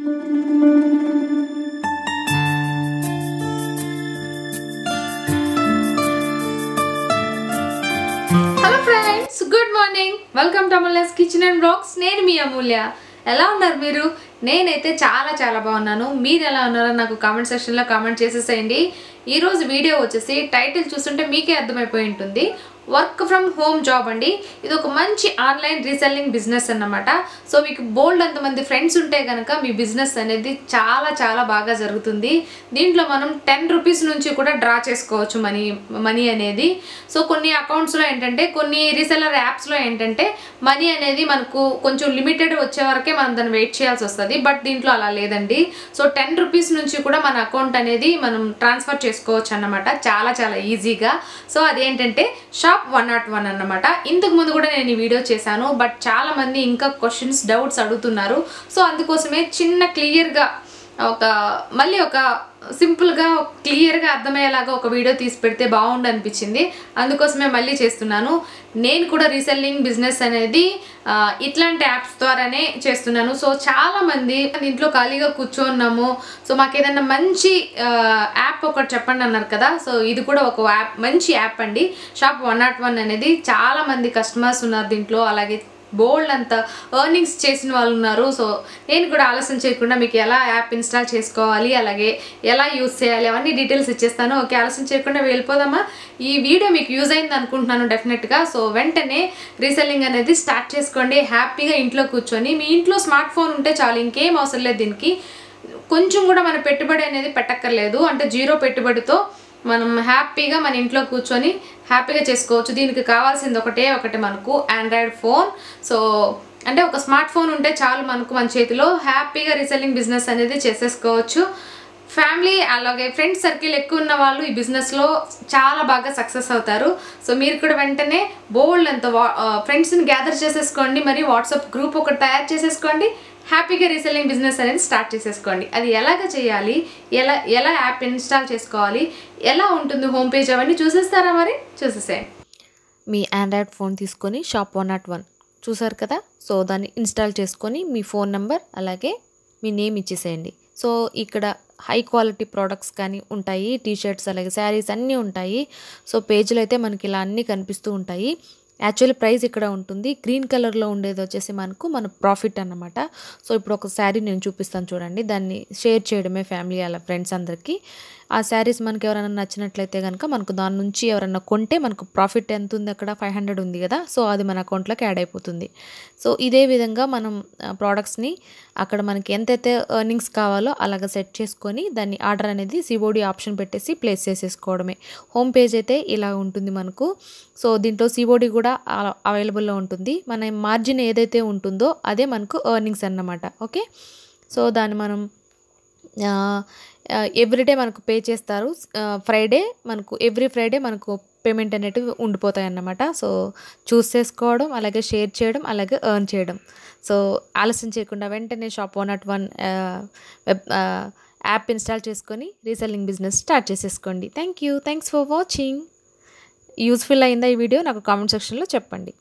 hello friends good morning welcome to Amulya's kitchen and blogs నేను మీ అమూల్య ఎలా ఉన్నారు మీరు నేనైతే చాలా చాలా బాగున్నాను మీరు ఎలా ఉన్నారో నాకు కామెంట్ సెక్షన్లో కామెంట్ చేసేసేయండి ఈరోజు వీడియో వచ్చేసి టైటిల్ చూస్తుంటే మీకే అర్థమైపోయి ఉంటుంది వర్క్ ఫ్రమ్ హోమ్ జాబ్ అండి ఇది ఒక మంచి ఆన్లైన్ రీసెల్లింగ్ బిజినెస్ అన్నమాట సో మీకు బోల్డ్ అంతమంది ఫ్రెండ్స్ ఉంటే కనుక మీ బిజినెస్ అనేది చాలా చాలా బాగా జరుగుతుంది దీంట్లో మనం టెన్ రూపీస్ నుంచి కూడా డ్రా చేసుకోవచ్చు మనీ మనీ అనేది సో కొన్ని అకౌంట్స్లో ఏంటంటే కొన్ని రీసెల్లర్ యాప్స్లో ఏంటంటే మనీ అనేది మనకు కొంచెం లిమిటెడ్ వచ్చే వరకే మనం దాన్ని వెయిట్ చేయాల్సి వస్తుంది బట్ దీంట్లో అలా లేదండి సో టెన్ రూపీస్ నుంచి కూడా మన అకౌంట్ అనేది మనం ట్రాన్స్ఫర్ చేసుకోవచ్చు అన్నమాట చాలా చాలా ఈజీగా సో అదేంటంటే షాప్ వన్ నాట్ వన్ అన్నమాట ఇంతకు ముందు కూడా నేను ఈ వీడియో చేశాను బట్ చాలా మంది ఇంకా క్వశ్చన్స్ డౌట్స్ అడుగుతున్నారు సో అందుకోసమే చిన్న క్లియర్గా ఒక మళ్ళీ ఒక సింపుల్గా క్లియర్గా అర్థమయ్యేలాగా ఒక వీడియో తీసి పెడితే బాగుండు అనిపించింది అందుకోసమే మళ్ళీ చేస్తున్నాను నేను కూడా రీసెల్లింగ్ బిజినెస్ అనేది ఆ, ఇట్లాంటి యాప్స్ ద్వారానే చేస్తున్నాను సో చాలామంది ఇంట్లో ఖాళీగా కూర్చోన్నాము సో మాకు ఏదైనా మంచి యాప్ ఒకటి చెప్పండి అన్నారు కదా సో ఇది కూడా ఒక యాప్ మంచి యాప్ అండి షాప్ వన్ నాట్ వన్ అనేది చాలా మంది కస్టమర్స్ ఉన్నారు దీంట్లో అలాగే బోల్డ్ అంత ఎర్నింగ్స్ చేసిన వాళ్ళు ఉన్నారు సో నేను కూడా ఆలస్యం చేయకుండా మీకు ఎలా యాప్ ఇన్స్టాల్ చేసుకోవాలి అలాగే ఎలా యూస్ చేయాలి అవన్నీ డీటెయిల్స్ ఇచ్చేస్తాను ఓకే ఆలస్యం చేయకుండా వెళ్ళిపోదామా ఈ వీడియో మీకు యూజ్ అయింది అనుకుంటున్నాను డెఫినెట్గా సో వెంటనే రీసెల్లింగ్ అనేది స్టార్ట్ చేసుకోండి హ్యాపీగా ఇంట్లో కూర్చొని మీ ఇంట్లో స్మార్ట్ ఫోన్ ఉంటే చాలు ఇంకేం అవసరం లేదు దీనికి కొంచెం కూడా మన పెట్టుబడి అనేది పెట్టక్కర్లేదు అంటే జీరో పెట్టుబడితో మనం హ్యాపీగా మన ఇంట్లో కూర్చొని హ్యాపీగా చేసుకోవచ్చు దీనికి కావాల్సింది ఒకటే ఒకటి మనకు ఆండ్రాయిడ్ ఫోన్ సో అంటే ఒక స్మార్ట్ ఫోన్ ఉంటే చాలు మనకు మన చేతిలో హ్యాపీగా రీసెల్లింగ్ బిజినెస్ అనేది చేసేసుకోవచ్చు ఫ్యామిలీ అలాగే ఫ్రెండ్స్ సర్కిల్ ఎక్కువ ఉన్న వాళ్ళు ఈ బిజినెస్లో చాలా బాగా సక్సెస్ అవుతారు సో మీరు కూడా వెంటనే బోల్డ్ అంత ఫ్రెండ్స్ని గ్యాదర్ చేసేసుకోండి మరి వాట్సాప్ గ్రూప్ ఒకటి తయారు చేసేసుకోండి హ్యాపీగా రీసెల్లింగ్ బిజినెస్ అనేది స్టార్ట్ చేసేసుకోండి అది ఎలాగ చేయాలి ఎలా ఎలా యాప్ ఇన్స్టాల్ చేసుకోవాలి ఎలా ఉంటుంది హోమ్ పేజ్ అవన్నీ చూసేస్తారా మరి చూసేసేయండి మీ ఆండ్రాయిడ్ ఫోన్ తీసుకొని షాప్ వన్ నాట్ వన్ చూసారు కదా సో దాన్ని ఇన్స్టాల్ చేసుకొని మీ ఫోన్ నెంబర్ అలాగే మీ నేమ్ ఇచ్చేసేయండి సో ఇక్కడ హై క్వాలిటీ ప్రోడక్ట్స్ కానీ ఉంటాయి టీ షర్ట్స్ అలాగే శారీస్ అన్నీ ఉంటాయి సో పేజ్లో అయితే మనకి ఇలా అన్నీ కనిపిస్తూ ఉంటాయి యాక్చువల్లీ ప్రైస్ ఇక్కడ ఉంటుంది గ్రీన్ కలర్లో ఉండేది వచ్చేసి మనకు మన ప్రాఫిట్ అన్నమాట సో ఇప్పుడు ఒక శారీ నేను చూపిస్తాను చూడండి దాన్ని షేర్ చేయడమే ఫ్యామిలీ అలా ఫ్రెండ్స్ అందరికీ ఆ శారీస్ మనకి ఎవరైనా నచ్చినట్లయితే కనుక మనకు దాని నుంచి ఎవరైనా కొంటే మనకు ప్రాఫిట్ ఎంత ఉంది అక్కడ ఫైవ్ హండ్రెడ్ ఉంది కదా సో అది మన అకౌంట్లోకి యాడ్ అయిపోతుంది సో ఇదే విధంగా మనం ప్రోడక్ట్స్ని అక్కడ మనకి ఎంతైతే ఎర్నింగ్స్ కావాలో అలాగ సెట్ చేసుకొని దాన్ని ఆర్డర్ అనేది సిఓడి ఆప్షన్ పెట్టేసి ప్లేస్ చేసేసుకోవడమే హోమ్ పేజ్ అయితే ఇలా ఉంటుంది మనకు సో దీంట్లో సిఓడి కూడా అవైలబుల్లో ఉంటుంది మన మార్జిన్ ఏదైతే ఉంటుందో అదే మనకు ఎర్నింగ్స్ అన్నమాట ఓకే సో దాన్ని మనం ఎవ్రీడే మనకు పే చేస్తారు ఫ్రైడే మనకు ఎవ్రీ ఫ్రైడే మనకు పేమెంట్ అనేటివి ఉండిపోతాయి అన్నమాట సో చూస్ చేసుకోవడం అలాగే షేర్ చేయడం అలాగే ఎర్న్ చేయడం సో ఆలస్యం చేయకుండా వెంటనే shop one not one web app install చేసుకొని రీసెల్లింగ్ బిజినెస్ స్టార్ట్ చేసేసుకోండి thank you thanks for watching useful అయిందా ఈ వీడియో నాకు కామెంట్ సెక్షన్లో చెప్పండి